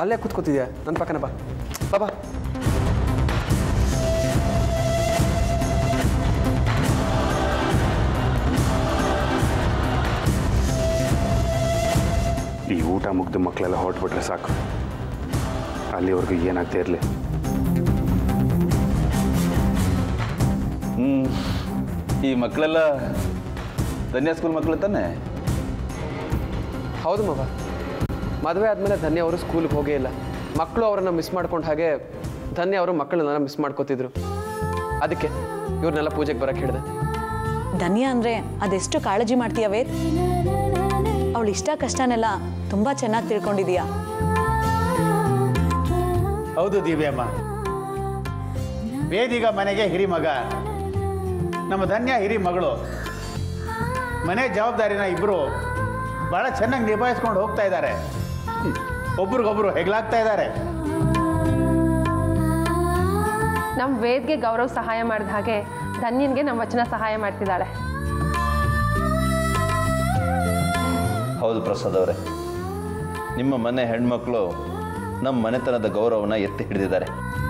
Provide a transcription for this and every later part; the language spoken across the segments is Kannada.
ಅಲ್ಲೇ ಕೂತ್ಕೋತಿದ್ಯಾ ನನ್ನ ಪಕ್ಕನ ಬಾ ಬಾ ಬಾ ಈ ಊಟ ಮುಗ್ದು ಮಕ್ಕಳೆಲ್ಲ ಹೊರಟ್ಬಿಟ್ರೆ ಸಾಕು ಅಲ್ಲಿವರೆಗೂ ಏನಾಗ್ತಾ ಇರಲಿ ಹ್ಞೂ ಈ ಮಕ್ಕಳೆಲ್ಲ ಧನ್ಯ ಸ್ಕೂಲ್ ಮಕ್ಕಳು ತಾನೆ ಹೌದು ಮಗ ಮದುವೆ ಆದಮೇಲೆ ಧನ್ಯ ಅವರು ಸ್ಕೂಲ್ಗೆ ಹೋಗೇ ಇಲ್ಲ ಮಕ್ಕಳು ಅವರನ್ನು ಮಿಸ್ ಮಾಡ್ಕೊಂಡು ಹಾಗೆ ಧನ್ಯ ಅವರು ಮಕ್ಕಳನ್ನೆಲ್ಲ ಮಿಸ್ ಮಾಡ್ಕೋತಿದ್ರು ಅದಕ್ಕೆ ಇವ್ರನ್ನೆಲ್ಲ ಪೂಜೆಗೆ ಬರೋಕ್ಕೆ ಹೇಳಿದೆ ಧನ್ಯ ಅಂದರೆ ಅದೆಷ್ಟು ಕಾಳಜಿ ಮಾಡ್ತೀಯ ವೇದ್ ಅವಳ ಇಷ್ಟ ಕಷ್ಟನೆಲ್ಲ ತುಂಬ ಚೆನ್ನಾಗಿ ತಿಳ್ಕೊಂಡಿದೀಯಾ ಹೌದು ದಿವ್ಯಮ್ಮ ವೇದಿಗ ಮನೆಗೆ ಹಿರಿ ಮಗ ನಮ್ಮ ಧನ್ಯ ಹಿರಿ ಮಗಳು ಮನೆ ಜವಾಬ್ದಾರಿನ ಇಬ್ಬರು ಭಾಳ ಚೆನ್ನಾಗಿ ನಿಭಾಯಿಸ್ಕೊಂಡು ಹೋಗ್ತಾ ಇದ್ದಾರೆ ಹ್ಮ್. ಒಬ್ರಿಗೊಬ್ರು ಹೆಗ್ಲಾಗ್ತಾ ಇದ್ದಾರೆ ನಮ್ಮ ವೇದ್ಗೆ ಗೌರವ್ ಸಹಾಯ ಮಾಡಿದ ಹಾಗೆ ಧನ್ಯನ್ಗೆ ನಮ್ಮ ವಚನ ಸಹಾಯ ಮಾಡ್ತಿದ್ದಾಳೆ ಹೌದು ಪ್ರಸಾದ್ ಅವರೇ ನಿಮ್ಮ ಮನೆ ಹೆಣ್ಮಕ್ಳು ನಮ್ಮ ಮನೆತನದ ಗೌರವನ ಎತ್ತಿ ಹಿಡಿದಿದ್ದಾರೆ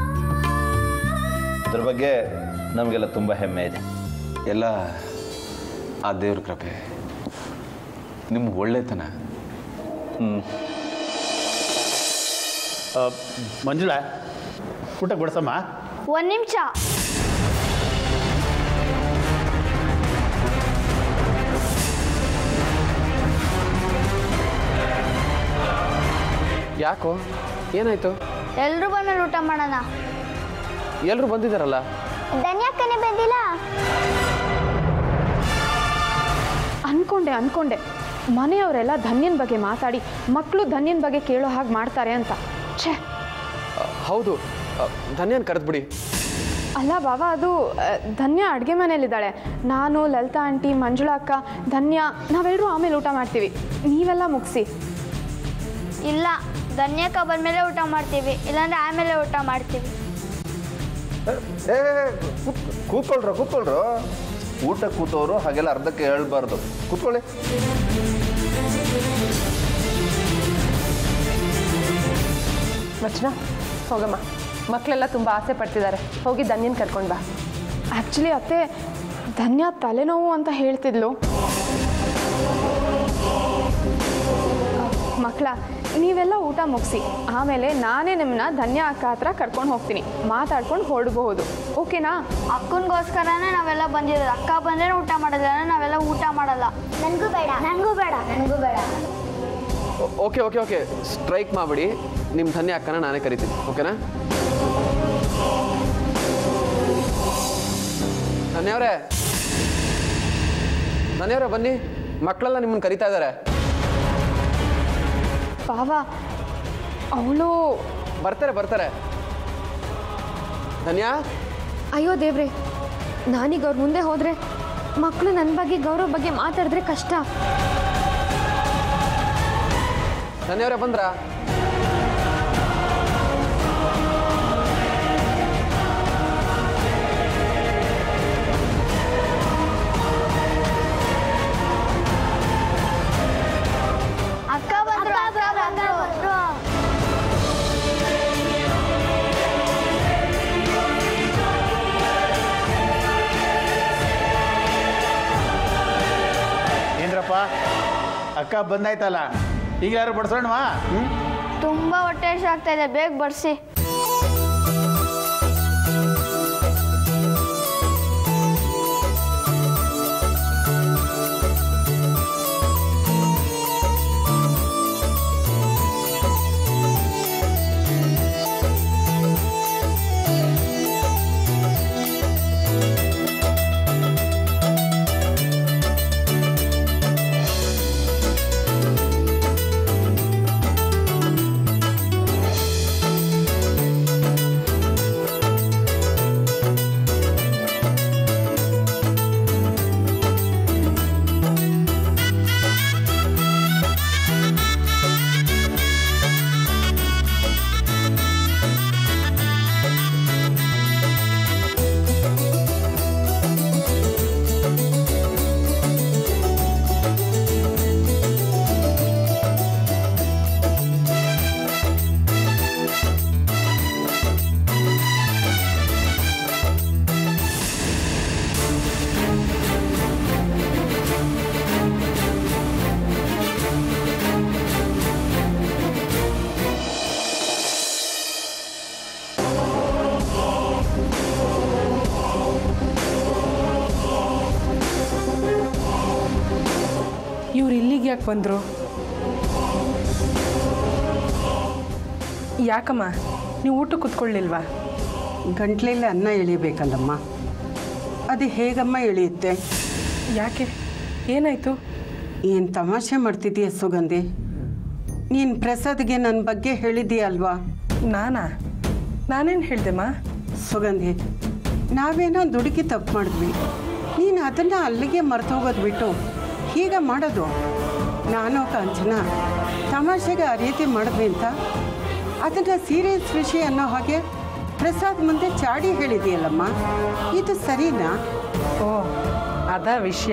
ಅದ್ರ ಬಗ್ಗೆ ನಮಗೆಲ್ಲ ತುಂಬ ಹೆಮ್ಮೆ ಇದೆ ಎಲ್ಲ ಆ ದೇವ್ರ ಕೃಪೆ ನಿಮ್ಮ ಒಳ್ಳೆತನ ಹ್ಞೂ ಆ, ಮಂಜುಳಾ ಊಟ ಕೊಡ್ಸಮ್ಮ ಒಂದು ನಿಮಿಷ ಯಾಕೋ ಏನಾಯ್ತು ಎಲ್ಲರೂ ಬಂದ್ಮೇಲೆ ಊಟ ಮಾಡೋಣ ಎಲ್ಲರೂ ಬಂದಿದ್ದಾರಲ್ಲ ಧನ್ಯಾಕ್ಕನೇ ಬಂದಿಲ್ಲ ಅನ್ಕೊಂಡೆ ಅನ್ಕೊಂಡೆ ಮನೆಯವರೆಲ್ಲ ಧನ್ಯನ್ ಬಗ್ಗೆ ಮಾತಾಡಿ ಮಕ್ಕಳು ಧನ್ಯನ್ ಬಗ್ಗೆ ಕೇಳೋ ಹಾಗೆ ಮಾಡ್ತಾರೆ ಅಂತ ಛೇ ಅ, ಹೌದು ಅ, ಧನ್ಯನ್ ಕರೆದ್ಬಿಡಿ ಅಲ್ಲ ಬಾಬಾ ಅದು ಆ, ಧನ್ಯ ಅಡುಗೆ ಮನೇಲಿದ್ದಾಳೆ ನಾನು ಲಲಿತಾ ಆಂಟಿ ಮಂಜುಳಾ ಅಕ್ಕ ಧನ್ಯ ನಾವೆಲ್ಲರೂ ಆಮೇಲೆ ಊಟ ಮಾಡ್ತೀವಿ ನೀವೆಲ್ಲ ಮುಗಿಸಿ ಇಲ್ಲ ಧನ್ಯಕ್ಕ ಬಂದ್ಮೇಲೆ ಊಟ ಮಾಡ್ತೀವಿ ಇಲ್ಲಾಂದ್ರೆ ಆಮೇಲೆ ಊಟ ಮಾಡ್ತೀವಿ ಏ ಕೂತ್ಕೊಳ್ರು ಕೂತ್ಕೊಳ್ರು ಊಟ ಕೂತವರು ಹಾಗೆಲ್ಲ ಅರ್ಧಕ್ಕೆ ಹೇಳ್ಬಾರ್ದು ಕೂತ್ಕೊಳ್ಳಿ ವಚನ ಹೋಗಮ್ಮ ಮಕ್ಕಳೆಲ್ಲ ತುಂಬ ಆಸೆ ಪಡ್ತಿದ್ದಾರೆ ಹೋಗಿ ಧನ್ಯನ್ ಕರ್ಕೊಂಡು ಬಾ ಆ್ಯಕ್ಚುಲಿ ಅತ್ತೆ ಧನ್ಯ ತಲೆನೋವು ಅಂತ ಹೇಳ್ತಿದ್ಲು ಮಕ್ಕಳ ನೀವೆಲ್ಲ ಊಟ ಮುಗಿಸಿ ಆಮೇಲೆ ನಾನೇ ನಿಮ್ಮನ್ನ ಧನ್ಯ ಅಕ್ಕ ಹತ್ರ ಕರ್ಕೊಂಡು ಹೋಗ್ತೀನಿ ಮಾತಾಡ್ಕೊಂಡು ಹೊರಡಬಹುದು ಓಕೆನಾ ಅಕ್ಕನಿಗೋಸ್ಕರನೇ ನಾವೆಲ್ಲ ಬಂದಿರೋದು ಅಕ್ಕ ಬಂದ್ರೆ ಊಟ ಮಾಡೋದಿಲ್ಲ ನಾವೆಲ್ಲ ಊಟ ಮಾಡಲ್ಲ ನನಗೂ ಬೇಡ ನನಗೂ ಬೇಡ ನನಗೂ ಬೇಡ ಓ- ಓಕೆ ಓಕೆ ಓಕೆ ಸ್ಟ್ರೈಕ್ ಮಾಡಿಬಿಡಿ ನಿಮ್ಮ ಧನ್ಯ ಅಕ್ಕನ ನಾನೇ ಕರಿತೀನಿ ಓಕೆನಾ ಧನ್ಯವ್ರೆ ಧನ್ಯವ್ರೆ ಬನ್ನಿ ಮಕ್ಕಳೆಲ್ಲ ನಿಮ್ಮನ್ನು ಕರಿತಾ ಇದ್ದಾರೆ ಬಾವಾ ಅವಳು ಬರ್ತಾರೆ ಬರ್ತಾರೆ ಧನ್ಯ ಅಯ್ಯೋ ದೇವ್ರೆ ನಾನೀಗ ಅವ್ರ ಮುಂದೆ ಹೋದರೆ ಮಕ್ಕಳು ನನ್ನ ಬಗ್ಗೆ ಗೌರವ ಬಗ್ಗೆ ಮಾತಾಡಿದ್ರೆ ಕಷ್ಟ ಧನ್ಯವ್ರೆ ಬಂದ್ರಾ ಅಕ್ಕ ಬಂದ್ರು ಅಕ್ಕ ಬಂದ್ರು ಏನ್ರಪ್ಪ ಅಕ್ಕ ಬಂದಾಯ್ತಲ್ಲ ಈಗ ಯಾರು ಬಡ್ಸೋಣವಾ ಹ್ಞೂ ತುಂಬಾ ಹೊಟ್ಟೆ ಹಸಿವು ಆಗ್ತಾ ಇದೆ ಬೇಗ ಬಡಿಸಿ ಅಯ್ಯೋ ಯಾಕೆ ಬಂದರು ಯಾಕಮ್ಮ ನೀವು ಊಟ ಕೂತ್ಕೊಳ್ಳಿಲ್ವಾ ಗಂಟ್ಲಲ್ಲಿ ಅನ್ನ ಎಳಿಬೇಕಲ್ಲಮ್ಮ ಅದು ಹೇಗಮ್ಮ ಎಳೆಯುತ್ತೆ ಯಾಕೆ ಏನಾಯಿತು ಏನು ತಮಾಷೆ ಮಾಡ್ತಿದ್ದೀಯ ಸುಗಂಧಿ ನೀನು ಪ್ರಸಾದ್ಗೆ ನನ್ನ ಬಗ್ಗೆ ಹೇಳಿದ್ದೀಯಲ್ವಾ ನಾನಾ ನಾನೇನು ಹೇಳ್ದೆಮ್ಮ ಸುಗಂಧಿ ನಾವೇನೋ ದುಡುಕಿ ತಪ್ಪು ಮಾಡಿದ್ವಿ ನೀನು ಅದನ್ನು ಅಲ್ಲಿಗೆ ಮರ್ತೋಗೋದು ಬಿಟ್ಟು ಹೀಗೆ ಮಾಡೋದು ನಾನು ಕಾಂಚನ ತಮಾಷೆಗೆ ಆ ರೀತಿ ಮಾಡಿದ್ವಿ ಅಂತ ಅದನ್ನು ಸೀರಿಯಸ್ ವಿಷಯ ಅನ್ನೋ ಹಾಗೆ ಪ್ರಸಾದ್ ಮುಂದೆ ಚಾಡಿ ಹೇಳಿದೆಯಲ್ಲಮ್ಮ ಇದು ಸರಿನಾ ಓ ಅದಾ ವಿಷಯ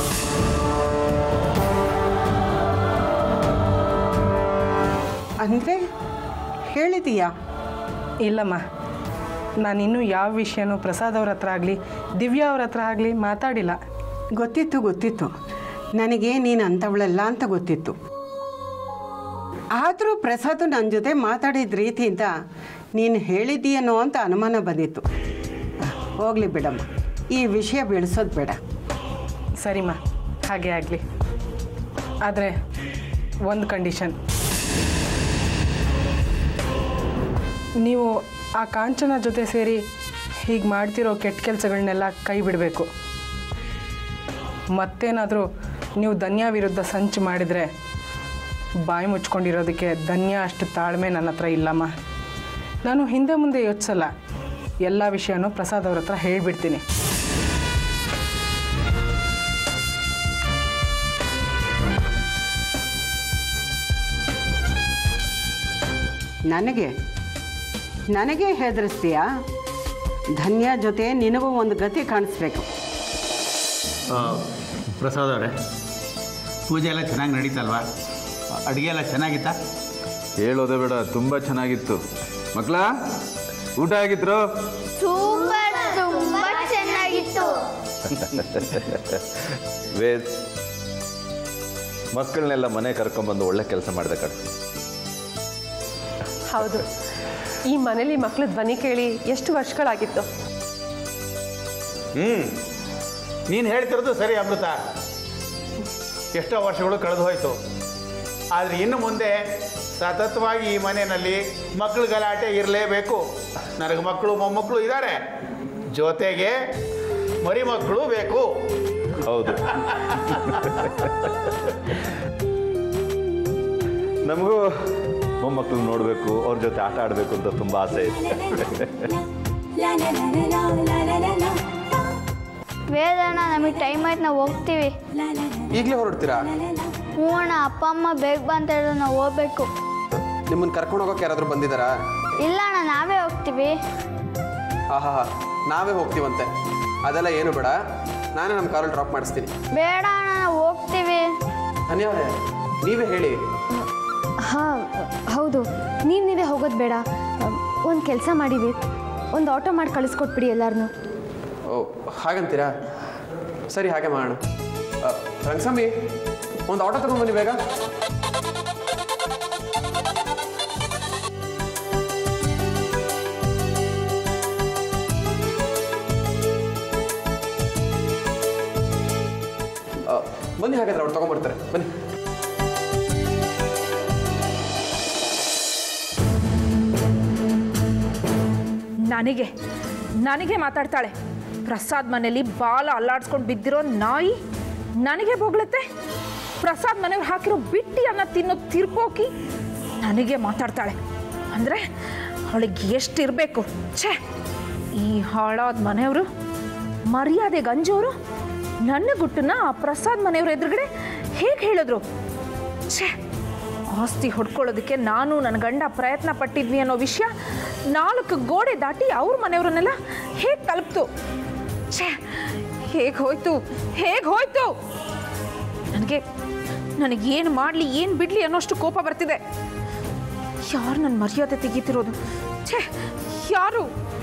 ಅಂದರೆ ಹೇಳಿದೀಯಾ ಇಲ್ಲಮ್ಮ ನಾನಿನ್ನೂ ಯಾವ ವಿಷಯನೂ ಪ್ರಸಾದ್ ಅವ್ರ ಹತ್ರ ಆಗಲಿ ದಿವ್ಯಾ ಅವ್ರ ಹತ್ರ ಆಗಲಿ ಮಾತಾಡಿಲ್ಲ ಗೊತ್ತಿತ್ತು ಗೊತ್ತಿತ್ತು ನನಗೆ ನೀನು ಅಂಥವಳಲ್ಲ ಅಂತ ಗೊತ್ತಿತ್ತು ಆದರೂ ಪ್ರಸಾದ್ ನನ್ನ ಜೊತೆ ಮಾತಾಡಿದ ರೀತಿಯಿಂದ ನೀನು ಹೇಳಿದ್ದೀಯನೋ ಅಂತ ಅನುಮಾನ ಬಂದಿತ್ತು ಹೋಗಲಿ ಬಿಡಮ್ಮ ಈ ವಿಷಯ ಬೆಳೆಸೋದು ಬೇಡ ಸರಿಮ್ಮ ಹಾಗೆ ಆಗಲಿ ಆದರೆ ಒಂದು ಕಂಡೀಷನ್ ನೀವು ಆ ಕಾಂಚನ ಜೊತೆ ಸೇರಿ ಹೀಗೆ ಮಾಡ್ತಿರೋ ಕೆಟ್ಟ ಕೆಲಸಗಳನ್ನೆಲ್ಲ ಕೈ ಬಿಡಬೇಕು ಮತ್ತೇನಾದರೂ ನೀವು ಧನ್ಯ ವಿರುದ್ಧ ಸಂಚು ಮಾಡಿದರೆ ಬಾಯಿ ಮುಚ್ಕೊಂಡಿರೋದಕ್ಕೆ ಧನ್ಯ ಅಷ್ಟು ತಾಳ್ಮೆ ನನ್ನ ಹತ್ರ ಇಲ್ಲಮ್ಮ ನಾನು ಹಿಂದೆ ಮುಂದೆ ಯೋಚಿಸಲ್ಲ ಎಲ್ಲ ವಿಷಯನೂ ಪ್ರಸಾದ್ ಅವ್ರ ಹತ್ರ ಹೇಳಿಬಿಡ್ತೀನಿ ನನಗೆ ನನಗೆ ಹೆದರಿಸ್ತೀಯಾ ಧನ್ಯ ಜೊತೆ ನಿನಗೂ ಒಂದು ಗತಿ ಕಾಣಿಸ್ಬೇಕು ಪ್ರಸಾದ್ ಅವರೇ ಪೂಜೆ ಎಲ್ಲ ಚೆನ್ನಾಗಿ ನಡೀತಲ್ವಾ ಅಡುಗೆ ಎಲ್ಲ ಚೆನ್ನಾಗಿತ್ತಾ ಹೇಳೋದೇ ಬೇಡ ತುಂಬ ಚೆನ್ನಾಗಿತ್ತು ಮಕ್ಕಳ ಊಟ ಆಗಿದ್ರು ಸೂಪರ್ ತುಂಬಾ ಚೆನ್ನಾಗಿತ್ತು ವೇದ್ ಮಕ್ಕಳನ್ನೆಲ್ಲ ಮನೆ ಕರ್ಕೊಂಬಂದು ಒಳ್ಳೆ ಕೆಲಸ ಮಾಡಿದೆ ಕಡೆ ಹೌದು ಈ ಮನೇಲಿ ಮಕ್ಕಳು ಧ್ವನಿ ಕೇಳಿ ಎಷ್ಟು ವರ್ಷಗಳಾಗಿತ್ತು ಹ್ಞೂ ನೀನು ಹೇಳ್ತಿರೋದು ಸರಿ ಅಮೃತ ಎಷ್ಟೋ ವರ್ಷಗಳು ಕಳೆದು ಹೋಯಿತು ಆದರೆ ಇನ್ನು ಮುಂದೆ ಸತತವಾಗಿ ಈ ಮನೆಯಲ್ಲಿ ಮಕ್ಕಳ ಗಲಾಟೆ ಇರಲೇಬೇಕು ನನಗೆ ಮಕ್ಕಳು ಮೊಮ್ಮಕ್ಕಳು ಇದ್ದಾರೆ ಜೊತೆಗೆ ಮರಿ ಮಕ್ಕಳು ಬೇಕು ಹೌದು ನಮಗೂ ಮೊಮ್ಮಕ್ಕಳು ನೋಡಬೇಕು ಅವ್ರ ಜೊತೆ ಆಟ ಆಡಬೇಕು ಅಂತ ತುಂಬ ಆಸೆ ಇದೆ ವೇದಣ್ಣ ನಮಗೆ ಟೈಮ್ ಆಯ್ತು ನಾವು ಹೋಗ್ತೀವಿ ಈಗಲೇ ಹೊರಡ್ತೀರಾ ಹ್ಞೂ ಅಣ್ಣ ಅಪ್ಪ ಅಮ್ಮ ಬೇಗ ಬಾ ಅಂತ ಹೇಳಿದ್ರು ನಾವು ಹೋಗ್ಬೇಕು ನಿಮ್ಮನ್ನು ಕರ್ಕೊಂಡು ಹೋಗೋಕೆ ಯಾರಾದರೂ ಬಂದಿದ್ದಾರಾ ಇಲ್ಲ ಅಣ್ಣ ನಾವೇ ಹೋಗ್ತೀವಿ ಆಹಾ ನಾವೇ ಹೋಗ್ತೀವಂತೆ ಅದೆಲ್ಲ ಏನು ಬೇಡ ನಾನೇ ನಮ್ಮ ಕಾರಲ್ಲಿ ಡ್ರಾಪ್ ಮಾಡಿಸ್ತೀನಿ ಬೇಡ ಅಣ್ಣ ನಾವು ಹೋಗ್ತೀವಿ ಧನ್ಯವಾದ ನೀವೇ ಹೇಳಿ ಹಾಂ ಹೌದು ನೀವು ನೀವೇ ಹೋಗೋದು ಬೇಡ ಒಂದು ಕೆಲಸ ಮಾಡಿವಿ ಒಂದು ಆಟೋ ಮಾಡಿ ಕಳಿಸ್ಕೊಟ್ಬಿಡಿ ಎಲ್ಲರನ್ನೂ ಓ ಹಾಗಂತೀರಾ ಸರಿ ಹಾಗೆ ಮಾಡೋಣ ಆ, ರಂಗಸ್ವಾಮಿ ಒಂದು ಆಟೋ ತಗೊಂಡ್ಬನ್ನಿ ಬೇಗ ಆ, ಬನ್ನಿ ಹಾಗಾದ್ರೆ ಅವ್ರು ತಗೊಂಡ್ಬರ್ತಾರೆ ಬನ್ನಿ ನನಗೆ ನನಗೆ ಮಾತಾಡ್ತಾಳೆ ಪ್ರಸಾದ್ ಮನೇಲಿ ಬಾಲ ಅಲ್ಲಾಡ್ಸ್ಕೊಂಡು ಬಿದ್ದಿರೋ ನಾಯಿ ನನಗೆ ಬೊಗಳುತ್ತೆ ಪ್ರಸಾದ್ ಮನೆಯವ್ರು ಹಾಕಿರೋ ಬಿಟ್ಟಿ ಅನ್ನ ತಿನ್ನೋ ತಿರ್ಪೋಕಿ ನನಗೆ ಮಾತಾಡ್ತಾಳೆ ಅಂದರೆ ಅವಳಿಗೆ ಎಷ್ಟಿರಬೇಕು ಛೇ ಈ ಹಾಳಾದ ಮನೆಯವರು ಮರ್ಯಾದೆ ಗಂಜೋರು ನನ್ನ ಗುಟ್ಟನ್ನ ಆ ಪ್ರಸಾದ್ ಮನೆಯವ್ರ ಎದುರುಗಡೆ ಹೇಗೆ ಹೇಳಿದ್ರು ಛೇ ಆಸ್ತಿ ಹೊಡ್ಕೊಳ್ಳೋದಕ್ಕೆ ನಾನು ನನ್ನ ಗಂಡ ಪ್ರಯತ್ನ ಪಟ್ಟಿದ್ವಿ ಅನ್ನೋ ವಿಷಯ ನಾಲ್ಕು ಗೋಡೆ ದಾಟಿ ಅವ್ರ ಮನೆಯವ್ರನ್ನೆಲ್ಲ ಹೇಗೆ ತಲುಪ್ತು ಛೇ ಹೇಗೆ ಹೋಯ್ತು ಹೇಗೆ ಹೋಯ್ತು ನನಗೆ ನನಗೇನು ಮಾಡಲಿ ಏನು ಬಿಡಲಿ ಅನ್ನೋಷ್ಟು ಕೋಪ ಬರ್ತಿದೆ ಯಾರು ನನ್ನ ಮರ್ಯಾದೆ ತೆಗೀತಿರೋದು ಛೇ ಯಾರು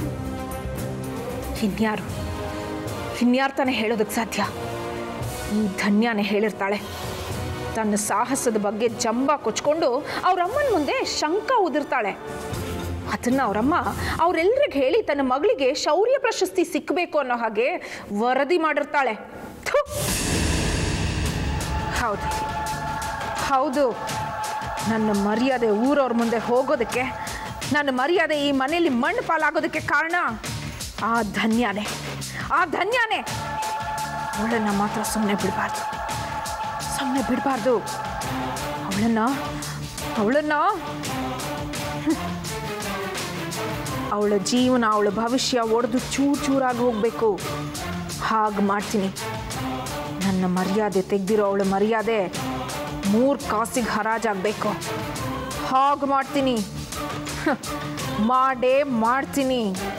ಇನ್ಯಾರು ಇನ್ಯಾರು ತಾನೇ ಹೇಳೋದಕ್ಕೆ ಸಾಧ್ಯ ಈ ಧನ್ಯನೇ ಹೇಳಿರ್ತಾಳೆ ತನ್ನ ಸಾಹಸದ ಬಗ್ಗೆ ಜಂಬ ಕೊಚ್ಕೊಂಡು ಅವ್ರ ಅಮ್ಮನ ಮುಂದೆ ಶಂಕ ಉದಿರ್ತಾಳೆ ಅದನ್ನ ಅವರಮ್ಮ ಅವರೆಲ್ಲರಿಗೆ ಹೇಳಿ ತನ್ನ ಮಗಳಿಗೆ ಶೌರ್ಯ ಪ್ರಶಸ್ತಿ ಸಿಕ್ಕಬೇಕು ಅನ್ನೋ ಹಾಗೆ ವರದಿ ಮಾಡಿರ್ತಾಳೆ ಥು. ಹೌದು ಹೌದು ನನ್ನ ಮರ್ಯಾದೆ ಊರವ್ರ ಮುಂದೆ ಹೋಗೋದಕ್ಕೆ ನನ್ನ ಮರ್ಯಾದೆ ಈ ಮನೆಯಲ್ಲಿ ಮಣ್ಣು ಪಾಲಾಗೋದಕ್ಕೆ ಕಾರಣ ಆ ಧನ್ಯನೇ ಆ ಧನ್ಯನೇ ಅವಳನ್ನ ಮಾತ್ರ ಸುಮ್ಮನೆ ಬಿಡಬಾರ್ದು ಸುಮ್ಮನೆ ಬಿಡಬಾರ್ದು ಅವಳನ್ನ ಅವಳನ್ನ ಅವಳ ಜೀವನ ಅವಳ ಭವಿಷ್ಯ ಒಡೆದು ಚೂರು ಚೂರಾಗಿ ಹೋಗಬೇಕು ಹಾಗೆ ಮಾಡ್ತೀನಿ ನನ್ನ ಮರ್ಯಾದೆ ತೆಗ್ದಿರೋ ಅವಳ ಮರ್ಯಾದೆ ಮೂರು ಕಾಸಿಗೆ ಹರಾಜಾಗಬೇಕು ಹಾಗೆ ಮಾಡ್ತೀನಿ ಹ, ಮಾಡೇ ಮಾಡ್ತೀನಿ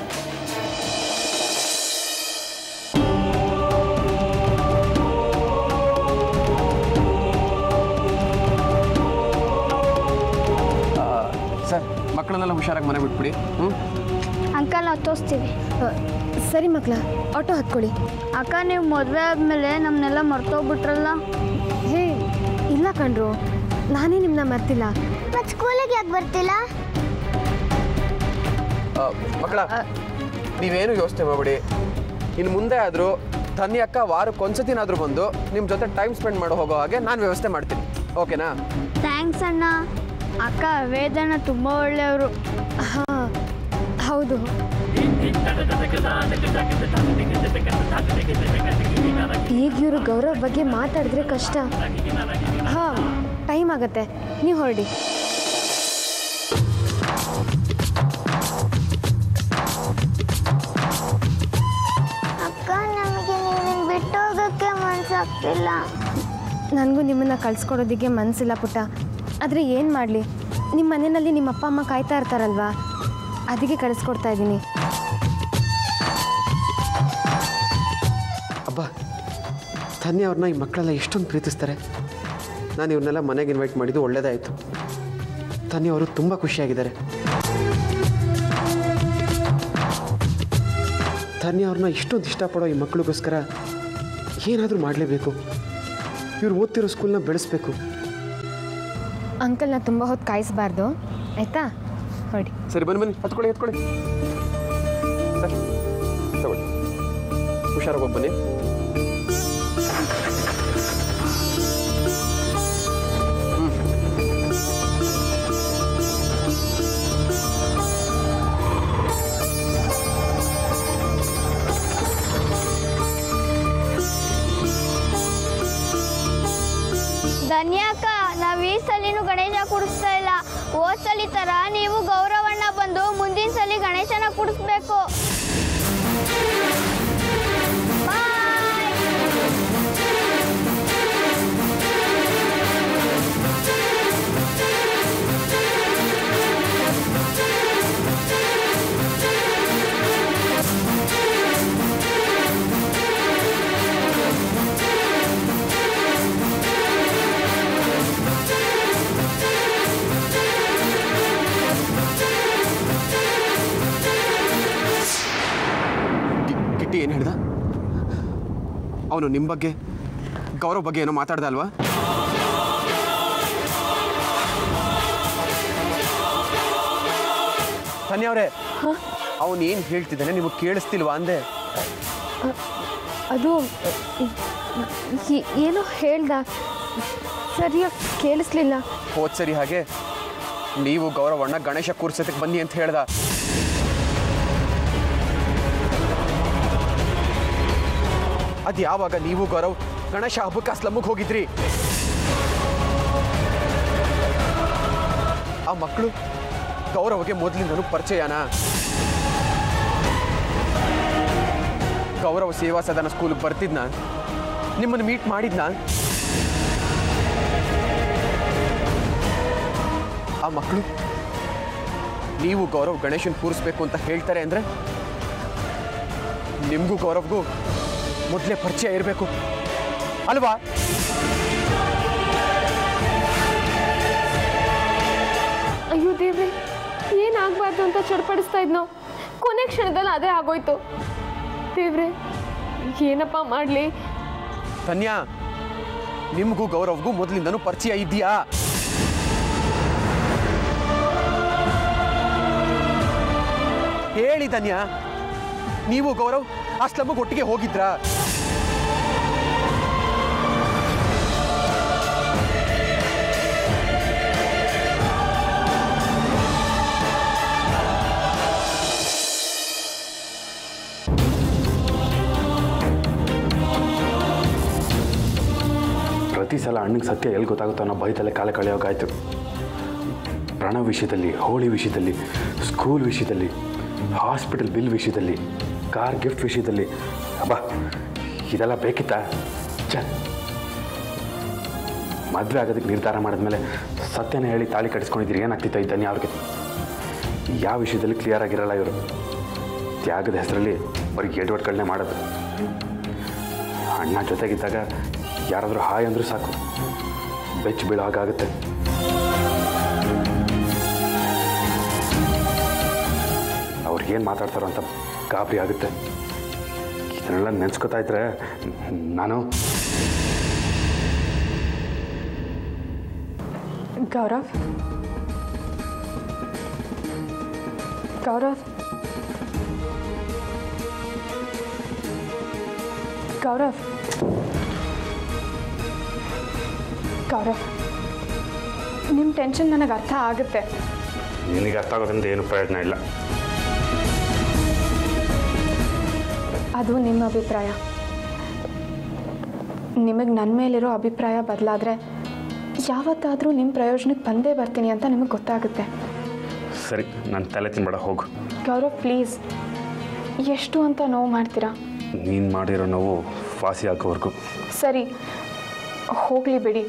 ಸರ್ ಮಕ್ಕಳನ್ನೆಲ್ಲ ಹುಷಾರಾಗಿ ಮನೆ ಬಿಟ್ಬಿಡಿ ಹ್ಞೂ ಅಂಕಲ್ ನಾವು ತೋರಿಸ್ತೀವಿ ಸರಿ ಮಕ್ಕಳ ಆಟೋ ಹತ್ಕೊಳ್ಳಿ ಅಕ್ಕ ನೀವು ಮದುವೆ ಆದಮೇಲೆ ನಮ್ಮನ್ನೆಲ್ಲ ಮರ್ತೋಗ್ಬಿಟ್ರಲ್ಲ ಹೇ ಇಲ್ಲ ಕಣ್ರು ನಾನೇ ನಿಮ್ಮನ್ನ ಮರ್ತಿಲ್ಲ ಮತ್ತೆ ಸ್ಕೂಲಿಗೆ ಯಾಕೆ ಬರ್ತಿಲ್ಲ ಮಕ್ಕಳ ನೀವೇನು ಯೋಚನೆ ಮಾಡಬೇಡಿ ಇನ್ನು ಮುಂದೆ ಆದರೂ ತನ್ನಿ ಅಕ್ಕ ವಾರಕ್ಕೆ ಒಂದ್ಸತಿನಾದರೂ ಬಂದು ನಿಮ್ಮ ಜೊತೆ ಟೈಮ್ ಸ್ಪೆಂಡ್ ಮಾಡೋ ಹೋಗೋ ಹಾಗೆ ನಾನು ವ್ಯವಸ್ಥೆ ಮಾಡ್ತೀನಿ ಓಕೆನಾ ಥ್ಯಾಂಕ್ಸ್ ಅಣ್ಣ ಅಕ್ಕ ವೇದನ ತುಂಬ ಒಳ್ಳೆಯವರು ಹಾಂ ಹೌದು ಈಗ ಇವರು ಗೌರವ್ ಬಗ್ಗೆ ಮಾತಾಡಿದ್ರೆ ಕಷ್ಟ ಹಾಂ ಟೈಮ್ ಆಗತ್ತೆ ನೀವು ಹೊರಡಿ ಅಕ್ಕ ನಮಗೆ ನೀವಿನ್ ಬಿಟ್ಟು ಹೋಗೋಕ್ಕೆ ಮನ್ಸಾಗ್ತಿಲ್ಲ ನನಗೂ ನಿಮ್ಮನ್ನು ಕಳ್ಸ್ಕೊಡೋದಕ್ಕೆ ಮನಸ್ಸಿಲ್ಲ ಪುಟ್ಟ ಆದರೆ ಏನು ಮಾಡಲಿ ನಿಮ್ಮ ಮನೆಯಲ್ಲಿ ನಿಮ್ಮ ಅಪ್ಪ ಅಮ್ಮ ಕಾಯ್ತಾ ಇರ್ತಾರಲ್ವಾ ಅದಕ್ಕೆ ಕಳಿಸ್ಕೊಡ್ತಾ ಇದ್ದೀನಿ ಅಬ್ಬ ತನ್ನಿ ಅವ್ರನ್ನ ಈ ಮಕ್ಕಳೆಲ್ಲ ಎಷ್ಟೊಂದು ಪ್ರೀತಿಸ್ತಾರೆ ನಾನು ಇವ್ರನ್ನೆಲ್ಲ ಮನೆಗೆ ಇನ್ವೈಟ್ ಮಾಡಿದ್ದು ಒಳ್ಳೇದಾಯಿತು ತನ್ನಿ ಅವರು ತುಂಬ ಖುಷಿಯಾಗಿದ್ದಾರೆ ತನ್ನಿ ಅವ್ರನ್ನ ಇಷ್ಟೊಂದು ಇಷ್ಟಪಡೋ ಈ ಮಕ್ಕಳಿಗೋಸ್ಕರ ಏನಾದರೂ ಮಾಡಲೇಬೇಕು ಇವ್ರು ಓದ್ತಿರೋ ಸ್ಕೂಲ್ನ ಬೆಳೆಸ್ಬೇಕು ಅಂಕಲ್ನ ತುಂಬ ಹೊತ್ತು ಕಾಯಿಸ್ಬಾರ್ದು ಆಯಿತಾ ಹೊರಡಿ ಸರಿ ಬನ್ನಿ ಬನ್ನಿ ಹತ್ಕೊಳ್ಳಿ ಹತ್ಕೊಳ್ಳಿ ಸರ್ ತಗೊಳ್ಳಿ ಹುಷಾರಾಗಿ ಹೋಗಿ ಬನ್ನಿ ಧನ್ಯಾಕ ನಾವ್ ಈ ಸಲಿನೂ ಗಣೇಶ ಕುಡಿಸ್ತಾ ಇಲ್ಲ ಹೋದ್ ಸಲಿ ತರ ನೀವು ಗೌರವಣ್ಣ ಬಂದು ಮುಂದಿನ ಸಲಿ ಗಣೇಶನ ಕುಡಿಸ್ಬೇಕು ಕಿಟ್ಟಿ ಏನು ಹೇಳ್ದ ಅವನು ನಿಮ್ಮ ಬಗ್ಗೆ ಗೌರವ್ ಬಗ್ಗೆ ಏನೋ ಮಾತಾಡ್ದ ಅಲ್ವಾ ತನ್ನಿ ಅವರೇ ಅವನು ಏನು ಹೇಳ್ತಿದ್ದಾನೆ ನಿಮಗೆ ಕೇಳಿಸ್ತಿಲ್ವಾ ಅಂದೆ ಅದು ಈ- ಏನೋ ಹೇಳ್ದ ಸರಿಯಾಗಿ ಕೇಳಿಸ್ಲಿಲ್ಲ ಹೋದ್ ಸರಿ ಹಾಗೆ ನೀವು ಗೌರವಣ್ಣ ಗಣೇಶ ಕೂರ್ಸೋದಕ್ಕೆ ಬನ್ನಿ ಅಂತ ಹೇಳ್ದ ಅದು ಯಾವಾಗ ನೀವು ಗೌರವ್ ಗಣೇಶ ಹಬ್ಬಕ್ಕೆ ಆ ಸ್ಲಮ್ಗೆ ಹೋಗಿದ್ರಿ ಆ ಮಕ್ಕಳು ಗೌರವ್ಗೆ ಮೊದಲಿಂದನೂ ಪರಿಚಯನಾ ಗೌರವ್ ಸೇವಾ ಸದನ ಸ್ಕೂಲ್ಗೆ ಬರ್ತಿದ್ನ ನಿಮ್ಮನ್ನು ಮೀಟ್ ಮಾಡಿದ್ನ ಆ ಮಕ್ಕಳು ನೀವು ಗೌರವ್ ಗಣೇಶನ್ ಕೂರಿಸ್ಬೇಕು ಅಂತ ಹೇಳ್ತಾರೆ ಅಂದರೆ ನಿಮಗೂ ಗೌರವ್ಗೂ ಮೊದಲೇ ಪರಿಚಯ ಇರಬೇಕು ಅಲ್ವಾ ಅಯ್ಯೋ ದೇವ್ರೆ ಏನಾಗಬಾರ್ದು ಅಂತ ಚಡ್ಪಡಿಸ್ತಾ ಇದ್ನೋ ಕೊನೆ ಕ್ಷಣದಲ್ಲಿ ಅದೇ ಆಗೋಯ್ತು ದೇವ್ರೆ ಏನಪ್ಪ ಮಾಡಲಿ ತನ್ಯಾ ನಿಮಗೂ ಗೌರವ್ಗೂ ಮೊದಲಿಂದನೂ ಪರಿಚಯ ಇದೆಯಾ ಹೇಳಿ ತನ್ಯಾ ನೀವು ಗೌರವ್ ಆ ಸ್ಲಮ್ಗೆ ಒಟ್ಟಿಗೆ ಹೋಗಿದ್ರಾ ಪ್ರತಿ ಸಲ ಅಣ್ಣಗೆ ಸತ್ಯ ಎಲ್ಲಿ ಗೊತ್ತಾಗುತ್ತೋ ಅನ್ನೋ ಭಯದಲ್ಲೇ ಕಾಲ ಕಳೆಯೋಕ್ಕಾಯ್ತು ಪ್ರಣವ್ ವಿಷಯದಲ್ಲಿ ಹೋಳಿ ವಿಷಯದಲ್ಲಿ ಸ್ಕೂಲ್ ವಿಷಯದಲ್ಲಿ ಹಾಸ್ಪಿಟಲ್ ಬಿಲ್ ವಿಷಯದಲ್ಲಿ ಕಾರ್ ಗಿಫ್ಟ್ ವಿಷಯದಲ್ಲಿ ಅಬ್ಬಾ ಇದೆಲ್ಲ ಬೇಕಿತ್ತಾ ಛ ಮದುವೆ ಆಗೋದಕ್ಕೆ ನಿರ್ಧಾರ ಮಾಡಿದ್ಮೇಲೆ ಸತ್ಯನ ಹೇಳಿ ತಾಳಿ ಕಟ್ಟಿಸ್ಕೊಂಡಿದ್ದೀರಿ ಏನಾಗ್ತಿತ್ತು ಇದ್ದಾನೆ ಅವ್ರಿಗೆ ಯಾವ ವಿಷಯದಲ್ಲಿ ಕ್ಲಿಯರ್ ಆಗಿರಲ್ಲ ಇವರು ತ್ಯಾಗದ ಹೆಸರಲ್ಲಿ ಬರೀ ಎಡ್ವಟ್ಗಳನ್ನೇ ಮಾಡೋದು ಅಣ್ಣ ಜೊತೆಗಿದ್ದಾಗ ಯಾರಾದರೂ ಹಾಯ್ ಅಂದರೂ ಸಾಕು ಬೆಚ್ಚ ಬೀಳೋ ಹಾಗಾಗುತ್ತೆ ಅವ್ರಿಗೇನು ಮಾತಾಡ್ತಾರೋ ಅಂತ ಗಾಬರಿ ಆಗುತ್ತೆ ಇದನ್ನೆಲ್ಲ ನೆನ್ಸ್ಕೊತಾ ಇದ್ರೆ ನಾನು ಗೌರವ್ ಗೌರವ್ ಗೌರವ್ ಗೌರವ್ ನಿಮ್ಮ ಟೆನ್ಷನ್ ನನಗೆ ಅರ್ಥ ಆಗುತ್ತೆ ನಿನಗೆ ಅರ್ಥ ಆಗೋದ್ರಿಂದ ಏನು ಪ್ರಯೋಜನ ಇಲ್ಲ ಅದು ನಿಮ್ಮ ಅಭಿಪ್ರಾಯ ನಿಮಗೆ ನನ್ನ ಮೇಲಿರೋ ಅಭಿಪ್ರಾಯ ಬದಲಾದರೆ ಯಾವತ್ತಾದರೂ ನಿಮ್ಮ ಪ್ರಯೋಜನಕ್ಕೆ ಬಂದೇ ಬರ್ತೀನಿ ಅಂತ ನಿಮಗೆ ಗೊತ್ತಾಗುತ್ತೆ ಸರಿ ನಾನು ತಲೆ ತಿನ್ಬೇಡ ಹೋಗು ಗೌರವ್ ಪ್ಲೀಸ್ ಎಷ್ಟು ಅಂತ ನೋವು ಮಾಡ್ತೀರಾ ನೀನು ಮಾಡಿರೋ ನೋವು ವಾಸಿ ಆಗೋವರೆಗೂ ಸರಿ ಹೋಗಲಿ ಬಿಡಿ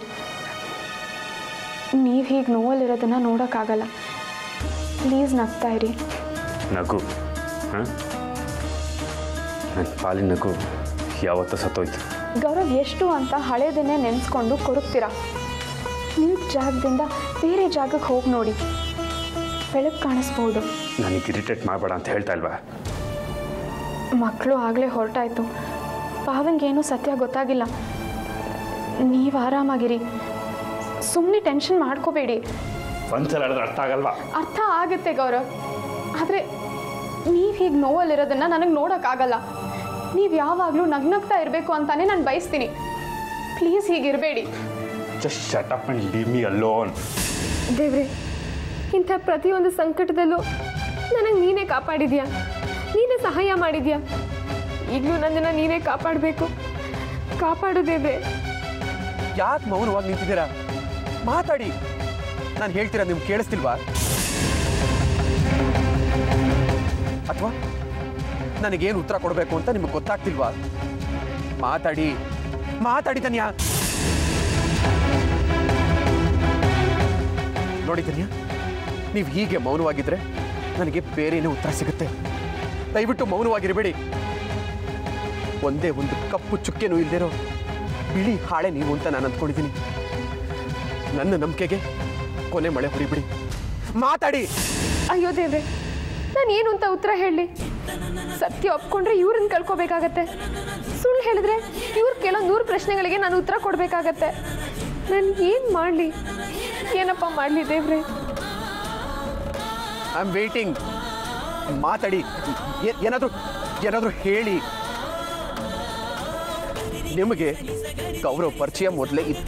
ನೀವು ಹೀಗೆ ನೋವಲ್ಲಿರೋದನ್ನು ನೋಡೋಕ್ಕಾಗಲ್ಲ ಪ್ಲೀಸ್ ನಗ್ತಾ ಇರಿ ನಗು ಹಾಂ ನನ್ನ ಪಾಲಿನ ನಗು ಯಾವತ್ತೂ ಸತ್ತೋಯ್ತು ಗೌರವ್ ಎಷ್ಟು ಅಂತ ಹಳೇದನ್ನೇ ನೆನೆಸ್ಕೊಂಡು ಕೊರಗ್ತೀರಾ ನಿಮ್ಮ ಜಾಗದಿಂದ ಬೇರೆ ಜಾಗಕ್ಕೆ ಹೋಗಿ ನೋಡಿ ಬೆಳಕು ಕಾಣಿಸ್ಬೋದು ನನಗೆ ಇರಿಟೇಟ್ ಮಾಡಬೇಡ ಅಂತ ಹೇಳ್ತಾ ಇಲ್ವಾ ಮಕ್ಕಳು ಆಗಲೇ ಹೊರಟಾಯ್ತು ಪಾವಂಗೇನು ಸತ್ಯ ಗೊತ್ತಾಗಿಲ್ಲ ನೀವು ಆರಾಮಾಗಿರಿ ಸುಮ್ಮನೆ ಟೆನ್ಷನ್ ಮಾಡ್ಕೋಬೇಡಿ ಒಂದ್ಸಲ ಹೇಳಿದ್ರೆ ಅರ್ಥ ಆಗಲ್ವಾ ಅರ್ಥ ಆಗುತ್ತೆ ಗೌರವ್ ಆದರೆ ನೀವು ಹೀಗೆ ನೋವಲ್ಲಿರೋದನ್ನು ನನಗೆ ನೋಡೋಕ್ಕಾಗಲ್ಲ ನೀವು ಯಾವಾಗಲೂ ನಗ್ನಗ್ತಾ ಇರಬೇಕು ಅಂತಾನೆ ನಾನು ಬಯಸ್ತೀನಿ ಪ್ಲೀಸ್ ಹೀಗಿರಬೇಡಿ just shut up and leave me alone ದೇವ್ರೆ ಇಂಥ ಪ್ರತಿಯೊಂದು ಸಂಕಟದಲ್ಲೂ ನನಗೆ ನೀನೇ ಕಾಪಾಡಿದ್ಯಾ ನೀನೇ ಸಹಾಯ ಮಾಡಿದ್ಯಾ ಈಗಲೂ ನನ್ನನ್ನು ನೀನೇ ಕಾಪಾಡಬೇಕು ಕಾಪಾಡು ದೇವ್ರೆ ಯಾಕೆ ಮೌನವಾಗಿ ನಿಂತಿದ್ದೀರಾ ಮಾತಾಡಿ ನಾನು ಹೇಳ್ತೀರಾ ನಿಮ್ಗೆ ಕೇಳಿಸ್ತಿಲ್ವಾ ಅಥವಾ ನನಗೇನು ಉತ್ತರ ಕೊಡಬೇಕು ಅಂತ ನಿಮ್ಗೆ ಗೊತ್ತಾಗ್ತಿಲ್ವಾ ಮಾತಾಡಿ ಮಾತಾಡಿ ತನ್ಯಾ ನೋಡಿ ತನ್ಯಾ ನೀವು ಹೀಗೆ ಮೌನವಾಗಿದ್ರೆ ನನಗೆ ಬೇರೆನೇ ಉತ್ತರ ಸಿಗುತ್ತೆ ದಯವಿಟ್ಟು ಮೌನವಾಗಿರಬೇಡಿ ಒಂದೇ ಒಂದು ಕಪ್ಪು ಚುಕ್ಕೆನೂ ಇಲ್ದಿರೋ ಬಿಳಿ ಹಾಳೆ ನೀವು ಅಂತ ನಾನು ಅಂದ್ಕೊಂಡಿದ್ದೀನಿ ನನ್ನ ನಂಬಿಕೆಗೆ ಕೊನೆ ಮಳೆ ಹೊಡಿಬಿಡಿ ಮಾತಾಡಿ ಅಯ್ಯೋ ದೇವ್ರೆ ನಾನು ಏನು ಅಂತ ಉತ್ತರ ಹೇಳಲಿ ಸತ್ಯ ಒಪ್ಕೊಂಡ್ರೆ ಇವ್ರನ್ನ ಕಳ್ಕೊಬೇಕಾಗತ್ತೆ ಸುಳ್ಳು ಹೇಳಿದ್ರೆ ಇವ್ರು ಕೇಳೋ ನೂರು ಪ್ರಶ್ನೆಗಳಿಗೆ ನಾನು ಉತ್ತರ ಕೊಡಬೇಕಾಗತ್ತೆ ನಾನು ಏನು ಮಾಡಲಿ ಏನಪ್ಪ ಮಾಡಲಿ ದೇವ್ರೆ ಐ ಆಮ್ ವೇಟಿಂಗ್ ಮಾತಾಡಿ ಏ- ಏನಾದ್ರೂ ಏನಾದ್ರೂ ಹೇಳಿ ನಿಮಗೆ ಗೌರವ ಪರಿಚಯ ಮೊದಲೇ ಇತ್ತ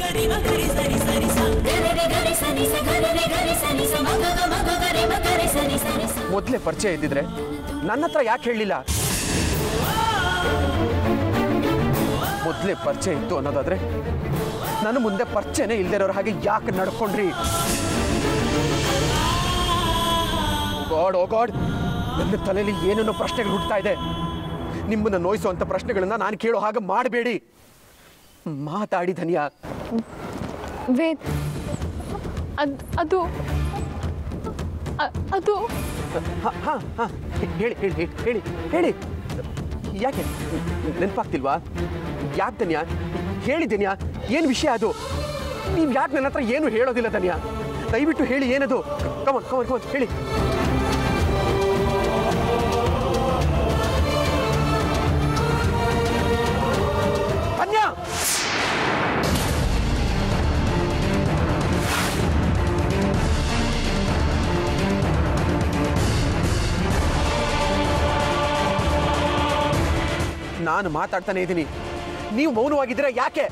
ಮೊದಲೇ ಪರಿಚಯ ಇದ್ದಿದ್ರೆ ನನ್ನ ಹತ್ರ ಯಾಕೆ ಹೇಳಲಿಲ್ಲ ಮೊದಲೇ ಪರಿಚಯ ಇತ್ತು ಅನ್ನೋದಾದ್ರೆ ನನ್ನ ಮುಂದೆ ಪರಿಚಯನೇ ಇಲ್ದಿರೋರ ಹಾಗೆ ಯಾಕೆ ನಡ್ಕೊಂಡ್ರಿ ಗಾಡ್ ಓ ಗಾಡ್ ನನ್ನ ತಲೆಯಲ್ಲಿ ಏನೇನೋ ಪ್ರಶ್ನೆಗಳು ಹುಡ್ತಾ ಇದೆ ನಿಮ್ಮನ್ನ ನೋಯಿಸುವಂಥ ಪ್ರಶ್ನೆಗಳನ್ನ ನಾನು ಕೇಳೋ ಹಾಗೆ ಮಾಡಬೇಡಿ ಮಾತಾಡಿ ಧನ್ಯ ವೇದ್ ಅದು ಅದು ಅ- ಅದು ಹ- ಹ, ಹ. ಹೇಳಿ ಹೇಳಿ ಹೇಳಿ ಹೇಳಿ ಹೇಳಿ ಯಾಕೆ ನೆನಪಾಗ್ತಿಲ್ವಾ ಯಾಕೆ ಧನ್ಯ ಹೇಳಿ ಧನ್ಯ ಏನು ವಿಷಯ ಅದು ನೀವು ಯಾಕೆ ನನ್ನ ಹತ್ರ ಏನು ಹೇಳೋದಿಲ್ಲ ಧನ್ಯ ದಯವಿಟ್ಟು ಹೇಳಿ ಏನದು ಕಮನ್ ಕಮನ್ ಕಮನ್ ಹೇಳಿ ಧನ್ಯ ನಾನು ಮಾತಾಡ್ತಾನೆ ಇದ್ದೀನಿ ನೀವು ಮೌನವಾಗಿದ್ದೀರಾ ಯಾಕೆ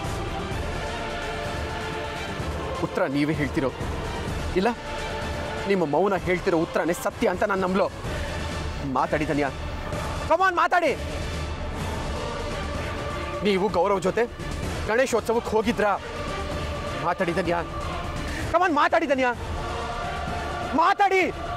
ಉತ್ತರ ನೀವೇ ಹೇಳ್ತಿರೋ ಇಲ್ಲ ನಿಮ್ಮ ಮೌನ ಹೇಳ್ತಿರೋ ಉತ್ತರನೇ ಸತ್ಯ ಅಂತ ನಾನು ನಂಬ್ಲೋ ಮಾತಾಡಿ ಧನ್ಯ ಕಮಾನ್ ಮಾತಾಡಿ ನೀವು ಗೌರವ್ ಜೊತೆ ಗಣೇಶೋತ್ಸವಕ್ಕೆ ಹೋಗಿದ್ರಾ ಮಾತಾಡಿದನ್ಯಾ ಕಮನ್ ಮಾತಾಡಿದನ್ಯಾ ಮಾತಾಡಿ